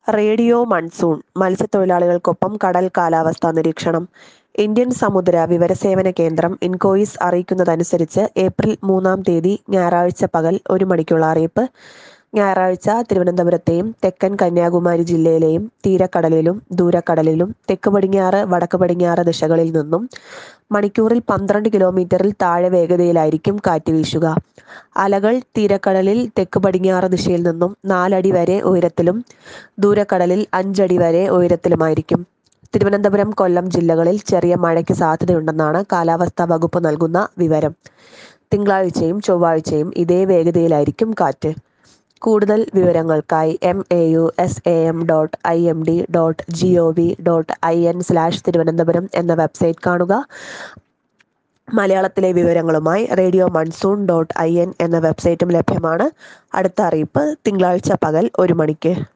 radio monsoon മത്സ്യത്തൊഴിലാളികൾക്കൊപ്പം കടൽ കാലാവസ്ഥാ നിരീക്ഷണം ഇന്ത്യൻ സമുദ്ര വിവരസേവന കേന്ദ്രം ഇൻകോയിസ് അറിയിക്കുന്നതനുസരിച്ച് ഏപ്രിൽ മൂന്നാം തീയതി ഞായറാഴ്ച പകൽ ഒരു മണിക്കുള്ള അറിയിപ്പ് ഞായറാഴ്ച തിരുവനന്തപുരത്തെയും തെക്കൻ കന്യാകുമാരി ജില്ലയിലെയും തീരക്കടലിലും ദൂരക്കടലിലും തെക്ക് പടിഞ്ഞാറ് വടക്ക് പടിഞ്ഞാറ് ദിശകളിൽ നിന്നും മണിക്കൂറിൽ പന്ത്രണ്ട് കിലോമീറ്ററിൽ താഴെ വേഗതയിലായിരിക്കും കാറ്റ് വീശുക അലകൾ തീരക്കടലിൽ തെക്ക് പടിഞ്ഞാറ് ദിശയിൽ നിന്നും നാലടി വരെ ഉയരത്തിലും ദൂരക്കടലിൽ അഞ്ചടി വരെ ഉയരത്തിലുമായിരിക്കും തിരുവനന്തപുരം കൊല്ലം ജില്ലകളിൽ ചെറിയ മഴയ്ക്ക് സാധ്യതയുണ്ടെന്നാണ് കാലാവസ്ഥാ വകുപ്പ് നൽകുന്ന വിവരം തിങ്കളാഴ്ചയും ചൊവ്വാഴ്ചയും ഇതേ വേഗതയിലായിരിക്കും കാറ്റ് കൂടുതൽ വിവരങ്ങൾക്കായി M A U S A M dot I M D dot G O V dot I N slash Thiruvananthapuram എന്ന വെബ്സൈറ്റ് കാണുക മലയാളത്തിലെ വിവരങ്ങളുമായി radio monsoon dot I N എന്ന വെബ്സൈറ്റും ലഭ്യമാണ് അടുത്ത അറിയിപ്പ് തിങ്കളാഴ്ച പകൽ ഒരു മണിക്ക്